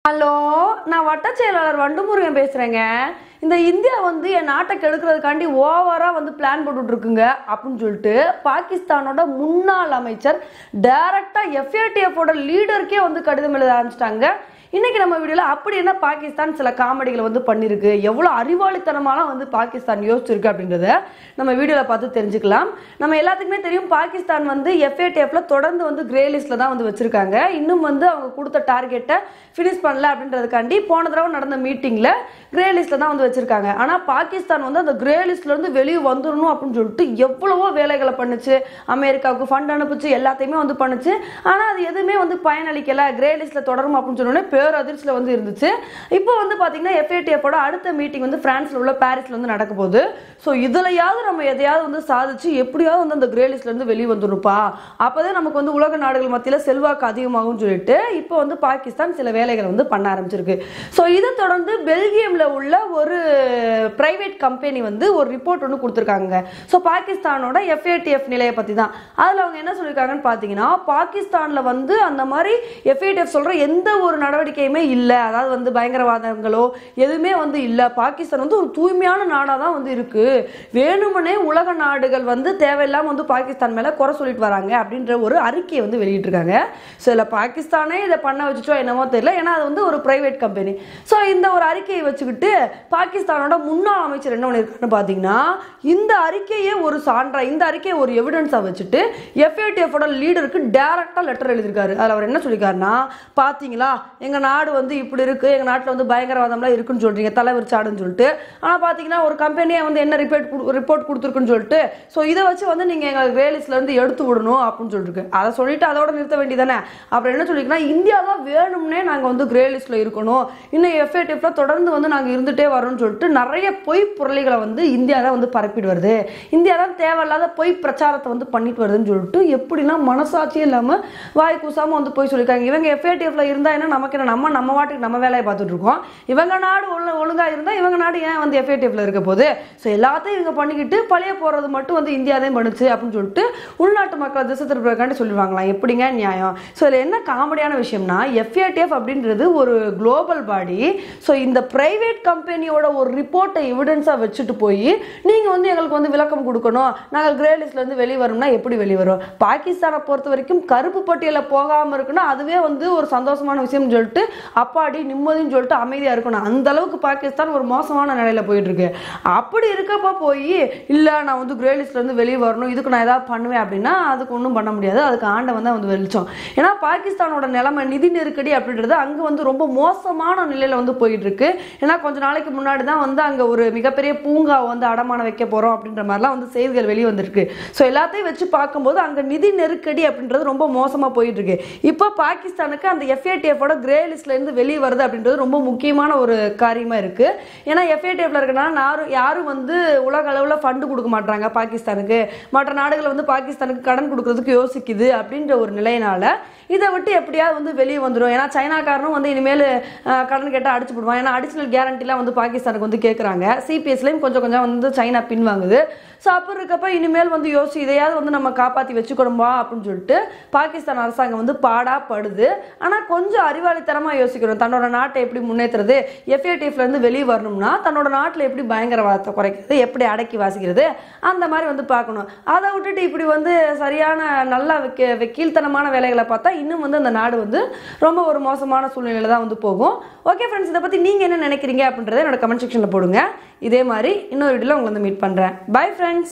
hello நான் வட்டச் செயலாளர் வண்டுமுருகன் பேசுறேங்க இந்த இந்தியா வந்து என் நாட்டை கெடுக்கிறதுக்காண்டி ஓவரா வந்து பிளான் போட்டுட்டு இருக்குங்க அப்படின்னு சொல்லிட்டு பாகிஸ்தானோட முன்னாள் அமைச்சர் டைரக்டா எஃப்ஏடிஎஃபோட லீடருக்கே வந்து கடிதம் எழுத ஆரம்பிச்சிட்டாங்க இன்னைக்கு நம்ம வீடியோல அப்படி என்ன பாகிஸ்தான் சில காமெடிகளை வந்து பண்ணிருக்கு எவ்வளவு அறிவாளித்தனமாலாம் வந்து பாகிஸ்தான் யோசிச்சிருக்கு அப்படின்றத நம்ம வீடியோல பார்த்து தெரிஞ்சுக்கலாம் நம்ம எல்லாத்துக்குமே தெரியும் பாகிஸ்தான் வந்து எஃப்ஏடிஎஃப்ல தொடர்ந்து வந்து கிரே லிஸ்ட்ல தான் வந்து வச்சிருக்காங்க இன்னும் வந்து அவங்க கொடுத்த டார்கெட்டை ஃபினிஷ் பண்ணல அப்படின்றதுக்காண்டி போன தடவை நடந்த மீட்டிங்ல கிரே லிஸ்ட்ல தான் வந்து வச்சிருக்காங்க ஆனா பாகிஸ்தான் வந்து அந்த கிரே லிஸ்ட்ல இருந்து வெளியே வந்துடணும் அப்படின்னு சொல்லிட்டு எவ்வளவோ வேலைகளை பண்ணுச்சு அமெரிக்காவுக்கு ஃபண்ட் அனுப்புச்சு எல்லாத்தையுமே வந்து பண்ணுச்சு ஆனா அது எதுவுமே வந்து பயனளிக்கல கிரே லிஸ்ட்ல தொடரும் அப்படின்னு சொன்னோடனே பேர் அதிர்ச்சியில் வந்து இருந்துச்சு இப்போ வந்து பாத்தீங்கன்னா எஃப்ஏடிஎஃபோட அடுத்த மீட்டிங் வந்து பிரான்ஸ்ல உள்ள பாரிஸ்ல வந்து நடக்க போகுது ஸோ இதுலயாவது நம்ம எதையாவது வந்து சாதிச்சு எப்படியாவது வந்து அந்த கிரே லிஸ்ட்ல இருந்து வெளியே வந்துருப்பா அப்பதான் நமக்கு வந்து உலக நாடுகள் மத்தியில செல்வாக்கு அதிகமாகும் சொல்லிட்டு இப்போ வந்து பாகிஸ்தான் சில வேலைகளை வந்து பண்ண ஆரம்பிச்சிருக்கு ஸோ இதை தொடர்ந்து பெல்ஜியம்ல உள்ள ஒரு பிரைவேட் கம்பெனி வந்து ஒரு ரிப்போர்ட் ஒன்று கொடுத்துருக்காங்க ஸோ பாகிஸ்தானோட எஃப்ஏடிஎஃப் நிலையை பத்தி தான் அதுல அவங்க என்ன சொல்லியிருக்காங்கன்னு பார்த்தீங்கன்னா பாகிஸ்தான்ல வந்து அந்த மாதிரி எஃப்ஏடிஎஃப் சொல்ற எந்த ஒரு நடவடிக்கையுமே இல்லை அதாவது வந்து பயங்கரவாதங்களோ எதுவுமே வந்து இல்லை பாகிஸ்தான் வந்து ஒரு தூய்மையான நாடாக தான் வந்து இருக்கு வேணுமனே உலக நாடுகள் வந்து தேவையில்லாம வந்து பாகிஸ்தான் மேல குறை சொல்லிட்டு வராங்க அப்படின்ற ஒரு அறிக்கையை வந்து வெளியிட்டிருக்காங்க ஸோ இதில் பாகிஸ்தானே இதை பண்ண வச்சுட்டோ என்னமோ தெரியல ஏன்னா அது வந்து ஒரு பிரைவேட் கம்பெனி ஸோ இந்த ஒரு அறிக்கையை வச்சுக்கிட்டு பாகிஸ்தானோட முன்னாள் அமைச்சர் என்ன பண்ணியிருக்காருன்னு பார்த்தீங்கன்னா இந்த அறிக்கையே ஒரு சான்றா இந்த அறிக்கையை ஒரு எவிடன்ஸாக வச்சுட்டு எஃப்ஏடிஎஃபோட லீடருக்கு டேரக்டாக லெட்டர் எழுதியிருக்காரு அதில் அவர் என்ன சொல்லியிருக்காருன்னா பார்த்தீங்களா எங்கள் நாடு வந்து இப்படி இருக்கு எங்கள் நாட்டில் வந்து பயங்கரவாதம்லாம் இருக்குன்னு சொல்றீங்க தலைவர் சாடுன்னு சொல்லிட்டு ஆனால் பார்த்தீங்கன்னா ஒரு கம்பெனியை வந்து என்ன ரிப்போர்ட் ரிப்போர்ட் கொடுத்துருக்குன்னு சொல்லிட்டு ஸோ இதை வச்சு வந்து நீங்கள் எங்கள் ரேலிஸ்ல இருந்து எடுத்து விடணும் அப்படின்னு சொல்லிட்டு அதை சொல்லிட்டு அதோட நிறுத்த வேண்டியதானே அப்புறம் என்ன சொல்லிருக்கா இந்தியா தான் வேணும்னே நாங்கள் வந்து கிரே லிஸ்ட்ல இருக்கணும் இன்னும் எஃப்ஏடிஎஃப்ல தொடர்ந்து வந்து நாங்கள் இருந்துட்டே வரோம்னு சொல்லிட்டு நிறைய பொய் புரளிகளை வந்து இந்தியா தான் வந்து பரப்பிட்டு வருது இந்தியா தான் தேவையில்லாத பொய் பிரச்சாரத்தை வந்து பண்ணிட்டு வருதுன்னு சொல்லிட்டு எப்படின்னா மனசாட்சியே இல்லாமல் வாய் கூசாம வந்து போய் சொல்லியிருக்காங்க இவங்க எஃப்ஏடிஎஃப்ல இருந்தா என்ன நமக்கு என்ன நம்ம நம்ம வாட்டுக்கு நம்ம வேலையை பார்த்துட்டு இருக்கோம் இவங்க நாடு ஒழு ஒழுங்கா இருந்தா இவங்க நாடு ஏன் வந்து எஃப்ஏடிஎஃப்ல இருக்க போகுது ஸோ எல்லாத்தையும் இவங்க பண்ணிக்கிட்டு பழைய போறது மட்டும் வந்து இந்தியா தான் பண்ணுச்சு அப்படின்னு சொல்லிட்டு உள்நாட்டு மக்களை திசை திருப்பதற்காண்டி சொல்லிடுவாங்களாம் எப்படிங்க நியாயம் ஸோ இதில் என்ன காமெடியான விஷயம்னா எஃப்ஏடிஎஃப் அப்படின்றது ஒரு குளோபல் பாடி ஸோ இந்த பிரைவேட் கம்பெனியோட ஒரு ரிப்போர்ட்டை எவிடன்ஸாக வச்சுட்டு போய் நீங்கள் வந்து எங்களுக்கு வந்து விளக்கம் கொடுக்கணும் நாங்கள் கிரே லிஸ்ட்லேருந்து வெளியே வரோம்னா எப்படி வெளியே வரும் பாகிஸ்தானை பொறுத்த வரைக்கும் கருப்பு பட்டியலில் போகாமல் இருக்குன்னா அதுவே வந்து ஒரு சந்தோஷமான விஷயம்னு சொல்லிட்டு அப்பாடி நிம்மதின்னு சொல்லிட்டு அமைதியாக இருக்கணும் அந்த அளவுக்கு பாகிஸ்தான் ஒரு மோசமான நிலையில போயிட்டு இருக்கு அப்படி இருக்கப்ப போய் இல்லை நான் வந்து கிரே லிஸ்ட்லேருந்து வெளியே வரணும் இதுக்கு நான் ஏதாவது பண்ணுவேன் அப்படின்னா அதுக்கு ஒன்றும் பண்ண முடியாது அதுக்கு ஆண்டவன் தான் வந்து வெளிச்சம் ஏன்னா பாகிஸ்தானோட நிலைமை நிதி நெருக்கடி அப்படின்றது அங்கே வந்து ரொம்ப மோசமான நிலையில வந்து போயிட்டு இருக்கு ஏன்னா கொஞ்ச நாளைக்கு முன்னாடி தான் வந்து அங்கே ஒரு மிகப்பெரிய பூங்காவை வந்து அடமானம் வைக்க போகிறோம் அப்படின்ற மாதிரிலாம் வந்து செய்திகள் வெளியே வந்திருக்கு ஸோ எல்லாத்தையும் வச்சு பார்க்கும்போது அங்கே நிதி நெருக்கடி அப்படின்றது ரொம்ப மோசமாக போயிட்டு இருக்கு இப்போ பாகிஸ்தானுக்கு அந்த எஃப்ஏடிஎஃபோட கிரே லிஸ்ட்ல இருந்து வெளியே வருது அப்படின்றது ரொம்ப முக்கியமான ஒரு காரியமா இருக்கு ஏன்னா எஃப்ஏடிஎஃப்ல இருக்கனால யாரும் யாரும் வந்து உலக அளவில் ஃபண்டு கொடுக்க மாட்டாங்க பாகிஸ்தானுக்கு மற்ற நாடுகள் வந்து பாகிஸ்தானுக்கு கடன் கொடுக்கறதுக்கு யோசிக்குது அப்படின்ற ஒரு நிலையினால இதை விட்டு எப்படியாவது வந்து வெளியே வந்துடும் ஏன்னா சைனாக்காரனும் வந்து இனிமேல் அஹ், கடன் கேட்டால் அடிச்சு போடுவான் ஏன்னா அடிஷனல் கேரண்டிலாம் வந்து பாகிஸ்தானுக்கு வந்து கேட்குறாங்க சிபிஎஸ்லையும் கொஞ்சம் கொஞ்சம் வந்து சைனா பின்வாங்குது ஸோ அப்படி இருக்கப்ப இனிமேல் வந்து யோசி இதையாவது வந்து நம்ம காப்பாற்றி வச்சுக்கணுமா அப்படின்னு சொல்லிட்டு பாகிஸ்தான் அரசாங்கம் வந்து பாடா படுது ஆனால் கொஞ்சம் அறிவாளித்தனமாக யோசிக்கணும் தன்னோட நாட்டை எப்படி முன்னேற்றுறது எஃப்ஏடிஎஃப்ல இருந்து வெளியே வரணும்னா தன்னோட நாட்டில் எப்படி பயங்கரவாதத்தை குறைக்கிறது எப்படி அடக்கி வாசிக்கிறது அந்த மாதிரி வந்து பார்க்கணும் அதை விட்டுட்டு இப்படி வந்து சரியான நல்ல வெக்க வெக்கீழ்த்தனமான வேலைகளை பார்த்தா இன்னும் வந்து அந்த நாடு வந்து ரொம்ப ஒரு மோசமான சூழ்நிலையில தான் வந்து போகும் ஓகே ஃப்ரெண்ட்ஸ் இதை பற்றி நீங்கள் என்ன நினைக்கிறீங்க அப்படின்றத என்னோட கமெண்ட் செக்ஷனில் போடுங்க இதே மாதிரி இன்னொரு வீடியோவில் உங்களை வந்து மீட் பண்ணுறேன் பை ஃப்ரெண்ட்ஸ்